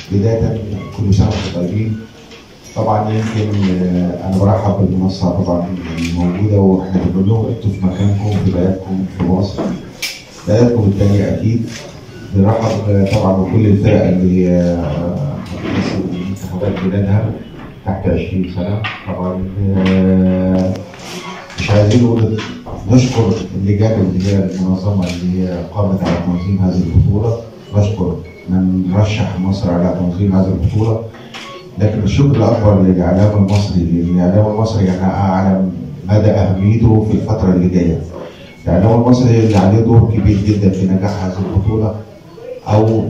بدايه كل سنه وانتم طيبين طبعا يمكن آه، انا برحب بالمنصه طبعا الموجوده واحنا بنقول لهم انتوا في مكانكم في بلدكم في مصر بلدكم الثانيه اكيد بنرحب آه، طبعا بكل الفرق اللي آه، بتمثل منتخبات بلادها تحت 20 سنه طبعا آه، مش عايزين نقول نشكر اللجان اللي هي المنظمه اللي هي قامت على تنظيم هذه البطوله نشكر من رشح مصر على تنظيم هذه البطوله لكن الشكر الاكبر للاعلام المصري لان الاعلام المصري يعني اعلم مدى اهميته في الفتره اللي جايه. الاعلام المصري اللي عليه دور كبير جدا في نجاح هذه البطوله او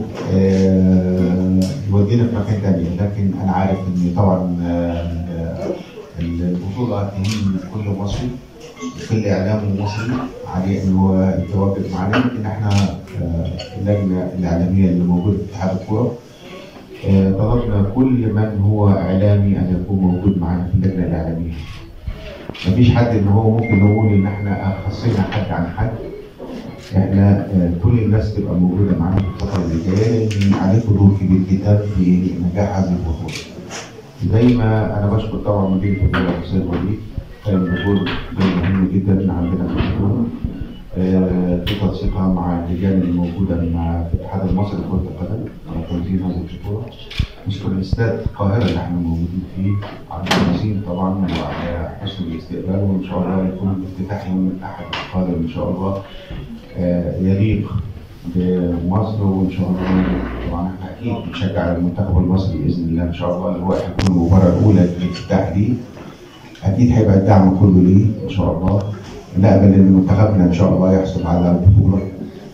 آه، يودينا في مكان تاني لكن انا عارف ان طبعا آه، البطوله تهم كل مصري كل اعلام مصري عليه ان هو يتواجد معنا لكن احنا آه، اللجنه الاعلاميه اللي موجوده في اتحاد الكوره آه، طلبنا كل من هو اعلامي ان يكون موجود معنا في اللجنه الاعلاميه. مفيش حد ان هو ممكن نقول ان احنا خصينا حد عن حد. احنا آه، كل الناس تبقى موجوده معانا في الفتره اللي جايه لان عليكم دور كبير جدا في نجاح هذه البطوله. زي ما انا بشكر طبعا مدير البطوله الاستاذ وليد كان دور دور مهم جدا عندنا في البطوله. آه، في تنسيقها مع اللجان اللي موجوده مع الاتحاد المصري لكره القدم على تنظيم هذه البطوله. نشكر الاستاد القاهره اللي احنا موجودين فيه على التنظيم طبعا وعلى حسن الاستقبال وان شاء الله يكون الافتتاح يوم الاحد القادم ان شاء الله آه، يليق بمصر وان شاء الله طبعا احنا اكيد بنشجع المنتخب المصري باذن الله ان شاء الله اللي هو هيكون المباراه الاولى للافتتاح دي اكيد هيبقى الدعم كله ليه ان شاء الله نامل ان منتخبنا ان شاء الله يحصل على البطوله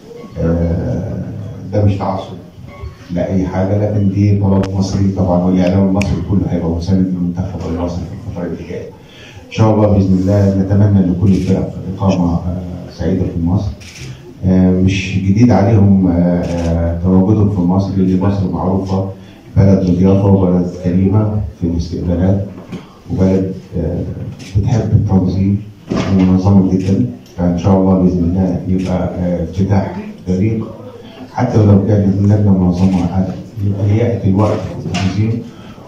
آه، ده مش تعصب لاي حاجه لكن دي طلب مصري طبعا والاعلام المصري كله هيبقى مساند للمنتخب المصري في الفتره اللي جايه. ان شاء الله باذن الله نتمنى لكل الفرق اقامه آه، سعيده في مصر. آه، مش جديد عليهم آه، آه، تواجدهم في مصر لان مصر معروفه بلد مضيافه وبلد كريمه في الاستقبالات وبلد آه، بتحب التنظيم ومنظمه جدا فان شاء الله باذن الله يبقى آه، افتتاح فريق حتى لو كانت اللجنه منظمه عادة، يبقى ياتي الوقت في التنظيم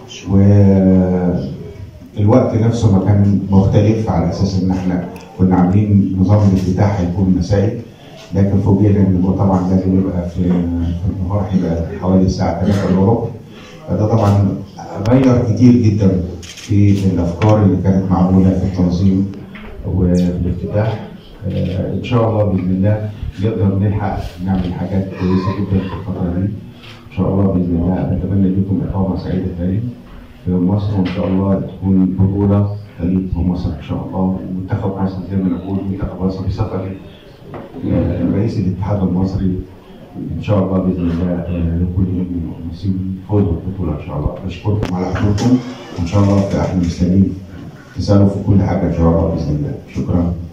والوقت نفسه ما كان مختلف على اساس ان احنا كنا عاملين نظام الافتتاح هيكون مسائي لكن فوجئنا ان هو طبعا لازم يبقى في في النهار هيبقى حوالي الساعه 3 الا ربع فده طبعا غير كتير جدا في الافكار اللي كانت معموله في التنظيم وفي الافتتاح آه، ان شاء الله باذن الله نقدر نلحق نعمل حاجات كويسه جدا في الفتره دي ان شاء الله باذن الله نتمنى لكم اقامه سعيده تاني في مصر وان شاء الله تكون بطوله تليق بمصر ان شاء الله ومنتخب مصر زي ما نقول منتخب مصر بسفر آه، رئيس الاتحاد المصري ان شاء الله باذن الله آه، لكل نصيب فوز بالبطوله ان شاء الله بشكركم على حضوركم وان شاء الله في احنا مستنيين تسالوا في كل حاجه ان شاء الله باذن الله شكرا